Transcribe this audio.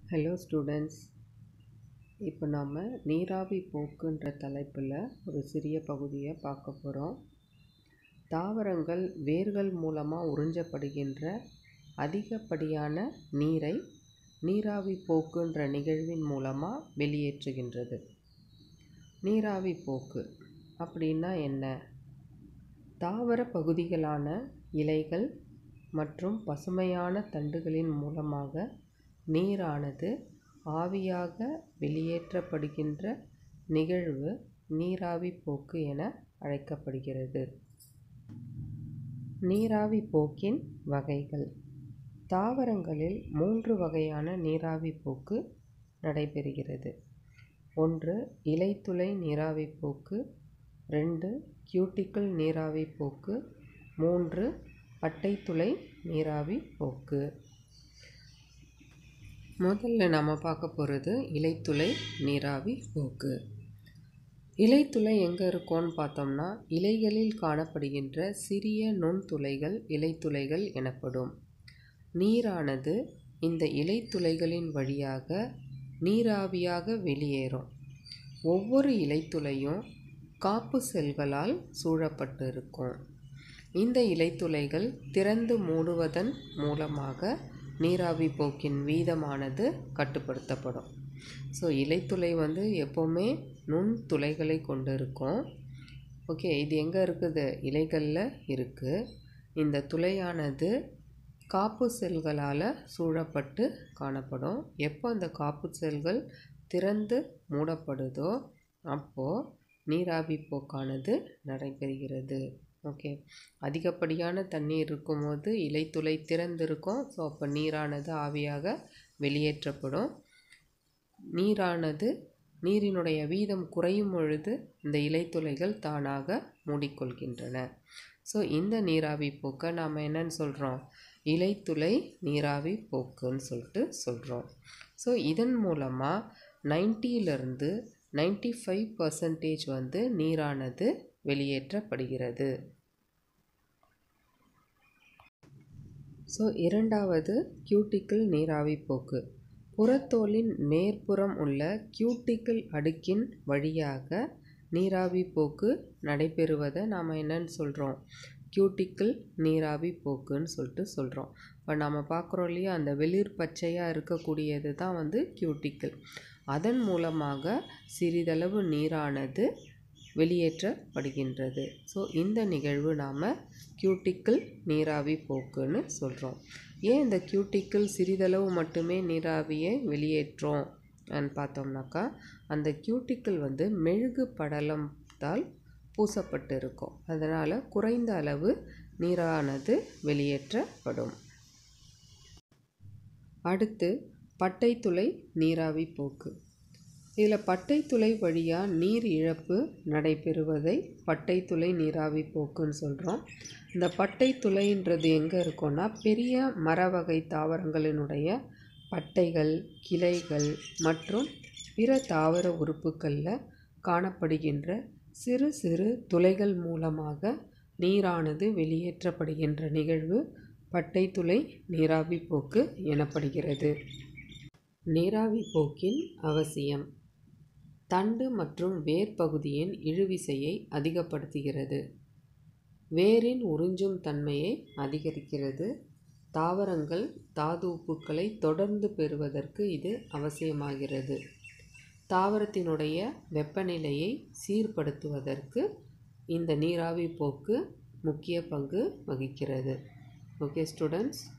hello students இப்போ நாம் நீராவி போக்குன்ற தலைப்பில் ஒரு சிறிய பகுதியை பார்க்க போகிறோம் தாவரங்கள் வேர்கள் மூலமாக உறிஞ்சப்படுகின்ற அதிகப்படியான நீரை நீராவி போக்குன்ற நிகழ்வின் மூலமாக வெளியேற்றுகின்றது நீராவி போக்கு அப்படின்னா என்ன தாவர பகுதிகளான இலைகள் மற்றும் பசுமையான தண்டுகளின் மூலமாக நீரானது ஆவியாக வெளியேற்றப்படுகின்ற நிகழ்வு நீராவி போக்கு என அழைக்கப்படுகிறது நீராவி போக்கின் வகைகள் தாவரங்களில் மூன்று வகையான நீராவி போக்கு நடைபெறுகிறது ஒன்று இலைத்துளை நீராவி போக்கு ரெண்டு கியூட்டிக்கிள் நீராவி போக்கு மூன்று பட்டைத்துளை நீராவி போக்கு முதல்ல நம்ம பார்க்க போகிறது இலைத்துளை நீராவி போக்கு இலைத்துளை எங்கே இருக்கும்னு பார்த்தோம்னா இலைகளில் காணப்படுகின்ற சிறிய நுண்துளைகள் இலைத்துளைகள் எனப்படும் நீரானது இந்த இலைத்துளைகளின் வழியாக நீராவியாக வெளியேறும் ஒவ்வொரு இலைத்துளையும் காப்பு செல்களால் சூழப்பட்டு இருக்கும் இந்த இலைத்துளைகள் திறந்து மூடுவதன் மூலமாக நீராவி போக்கின் வீதமானது கட்டுப்படுத்தப்படும் ஸோ இலைத்துளை வந்து எப்போவுமே நுண் துளைகளை கொண்டு இருக்கும் ஓகே இது எங்கே இருக்குது இலைகளில் இருக்குது இந்த துளையானது காப்பு செல்களால் சூழப்பட்டு காணப்படும் எப்போ அந்த காப்பு செல்கள் திறந்து மூடப்படுதோ அப்போது நீராவி போக்கானது நடைபெறுகிறது ஓகே அதிகப்படியான தண்ணீர் இருக்கும்போது இலைத்துளை திறந்திருக்கும் ஸோ அப்போ நீரானது ஆவியாக வெளியேற்றப்படும் நீரானது நீரினுடைய வீதம் குறையும் பொழுது இந்த இலைத்துளைகள் தானாக மூடிக்கொள்கின்றன ஸோ இந்த நீராவி போக்கை நாம் என்னன்னு சொல்கிறோம் இலைத்துளை நீராவி போக்குன்னு சொல்லிட்டு சொல்கிறோம் ஸோ இதன் மூலமாக நைன்ட்டியிலிருந்து நைன்டி ஃபைவ் பர்சன்டேஜ் வந்து நீரானது வெளியேற்றப்படுகிறது ஸோ இரண்டாவது கியூட்டிக்கிள் நீராவி போக்கு புறத்தோலின் மேற்புறம் உள்ள கியூட்டிக்கிள் அடுக்கின் வழியாக நீராவி போக்கு நடைபெறுவதை நாம் என்னன்னு சொல்கிறோம் கியூட்டிக்கிள் நீராவி போக்குன்னு சொல்லிட்டு சொல்கிறோம் இப்போ நம்ம பார்க்குறோம் இல்லையா அந்த வெளிர் பச்சையாக இருக்கக்கூடியது தான் வந்து கியூட்டிக்கிள் அதன் மூலமாக சிறிதளவு நீரானது வெளியேற்றப்படுகின்றது ஸோ இந்த நிகழ்வு நாம் கியூட்டிக்கிள் நீராவி போக்குன்னு சொல்கிறோம் ஏன் இந்த கியூட்டிக்கிள் சிறிதளவு மட்டுமே நீராவியை வெளியேற்றோம் பார்த்தோம்னாக்கா அந்த கியூட்டிக்கிள் வந்து மெழுகு படலத்தால் பூசப்பட்டு இருக்கும் அதனால் குறைந்த அளவு நீரானது வெளியேற்றப்படும் அடுத்து பட்டைத்துளை நீராவி போக்கு இதில் பட்டைத்துளை வழியாக நீர் இழப்பு நடைபெறுவதை பட்டைத்துளை நீராவி போக்குன்னு சொல்கிறோம் இந்த பட்டைத்துளைன்றது எங்கே இருக்கும்னா பெரிய மர வகை தாவரங்களினுடைய பட்டைகள் கிளைகள் மற்றும் பிற தாவர உறுப்புகளில் காணப்படுகின்ற சிறு சிறு துளைகள் மூலமாக நீரானது வெளியேற்றப்படுகின்ற நிகழ்வு பட்டைத்துளை நீராவி போக்கு எனப்படுகிறது நீராவி போக்கின் அவசியம் தண்டு மற்றும் வேர் பகுதியின் இழுவிசையை அதிகப்படுத்துகிறது வேரின் உறிஞ்சும் தன்மையை அதிகரிக்கிறது தாவரங்கள் தாது உப்புக்களை தொடர்ந்து பெறுவதற்கு இது அவசியமாகிறது தாவரத்தினுடைய வெப்பநிலையை சீர்படுத்துவதற்கு இந்த நீராவி போக்கு முக்கிய பங்கு வகிக்கிறது ஓகே ஸ்டூடெண்ட்ஸ்